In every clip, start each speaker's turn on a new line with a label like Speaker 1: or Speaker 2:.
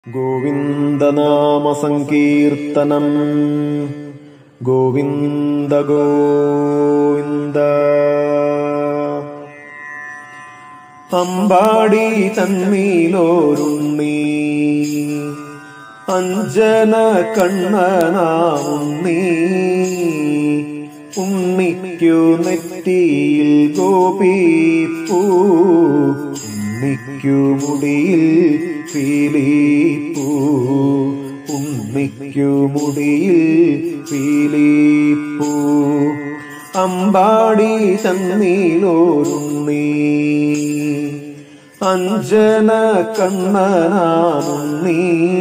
Speaker 1: ഗോവിന്ദനാമസങ്കീർത്തനം ഗോവിന്ദ ഗോവിന്ദ അമ്പാടി തന്മീലോരുണ്ണി അഞ്ജന കണ്ണനാമുണ്ണി ഉണ്ണിക്കു നെറ്റിയിൽ ഗോപിപ്പൂ ഉണ്ണിക്കു മുടിയിൽ പീലിപ്പൂ ഉണ്ണിക്കു മുടിയിൽ പീലിപ്പൂ അമ്പാടി തന്നീലോരുണ്ണി അഞ്ജന കണ്ണനാമുണ്ണി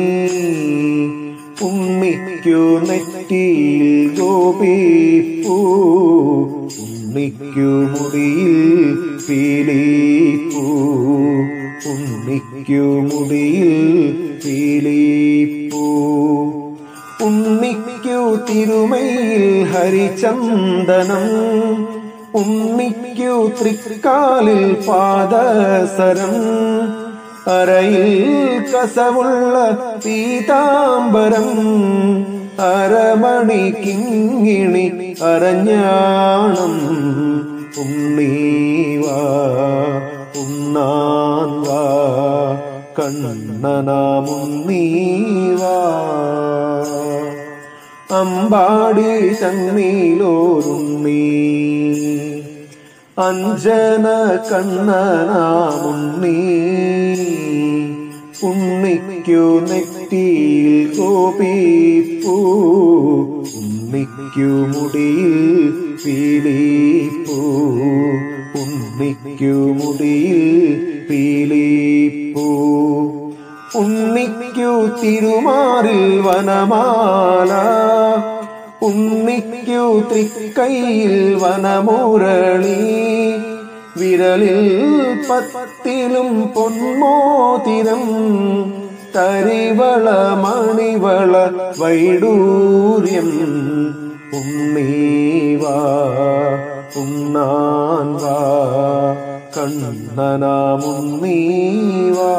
Speaker 1: ഉണ്ണിക്കു നെറ്റിയിൽ ഗോപിപ്പൂ ഉണ്ണിക്കു മുടിയിൽ പീലിപ്പൂ ഉണ്ണിക്കു മുടിയിൽ പീലിപ്പൂ ഉണ്ണിക്കു തിരുമയിൽ ഹരിചന്ദനം ഉണ്ണിക്കു തൃക്കാലിൽ പാദസരം അരയിൽ കസവുള്ള പീതാംബരം അരമണി കിങ്ങിണി അരഞ്ഞാണം ഉണ്ണീവാ ഉണ്ണാൻ വാ കണ്ണനാമുണ്ണീവാ അമ്പാടി തന്നീലോരുണ്ണി അഞ്ജന കണ്ണനാമുണ്ണി ഉണ്ണിക്കു നെറ്റിയിൽ ഗോപിപ്പൂ ഉണ്ണിക്കു മുടിയിൽ പീലിപ്പൂ ഉണ്ണിക്കു മുടിയിൽ പീലിപ്പൂ ഉണ്ണിക്കു തിരുമാറിൽ വനമാല ഉണ്ണിക്കു തൃക്കൈയിൽ വനമുരളി വിരലിൽ പത്തിലും പൊന്മോതിരം തരിവള മണിവള വൈഡൂര്യം ഉണ്ണീവാ ഉണ്ണാൻ വാ കണ്ണനാമുണ്ണീവാ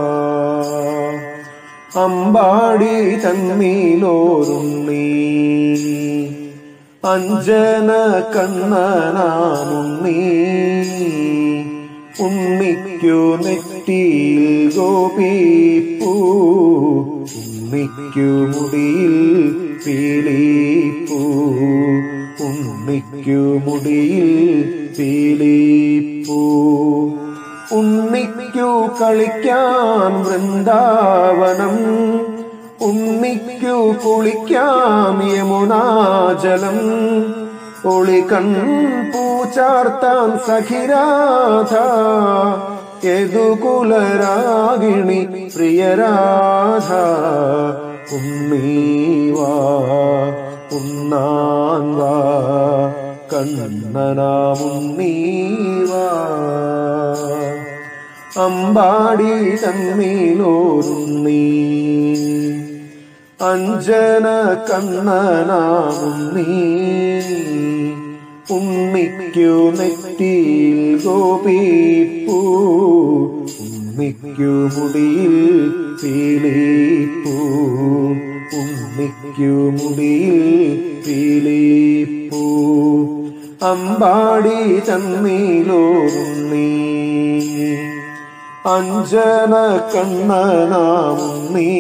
Speaker 1: അമ്പാടി തന്നീലോരുണ്ണി അഞ്ജന കണ്ണനാമുണ്ണി ഉണ്ണിക്കു നെറ്റിയിൽ ഗോപിപ്പൂ ഉണ്ണിക്കു മുടിയിൽ പീലിപ്പൂ ഉണ്ണിക്കു മുടിയിൽ പീലിപ്പൂ ഉണ്ണിക്കു കളിക്കാൻ വൃന്ദാവനം ഉണ്ണിക്കു കുളിക്കാം യമുനാജലം ഒളികൺ പൂച്ചാർത്താൻ സഖിരാധ യദുകുലരാഗിണി പ്രിയരാധ ഉണ്ണീവാ ഉണ്ണാൻ വാ കണ്ണനാമുണ്ണീവാ അമ്പാടി തന്നീലോരുണ്ണി അഞ്ജന കണ്ണനാമുണ്ണി ഉണ്ണിക്കു നെറ്റിയിൽ ഗോപിപ്പൂ ഉണ്ണിക്കു മുടിയിൽ പീലിപ്പൂ ഉണ്ണിക്കു മുടിയിൽ പീലിപ്പൂ അമ്പാടി തന്നീലോരുണ്ണി അഞ്ജന കണ്ണനാമുണ്ണി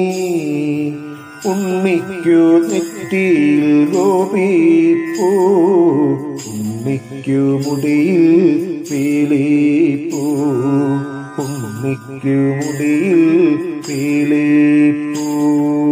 Speaker 1: ഉണ്ണിക്കു നെറ്റിയിൽ ഗോപിപ്പൂ ഉണ്ണിക്കു മുടിയിൽ പീലിപ്പൂ ഉണ്ണിക്കു മുടിയിൽ പീലിപ്പൂ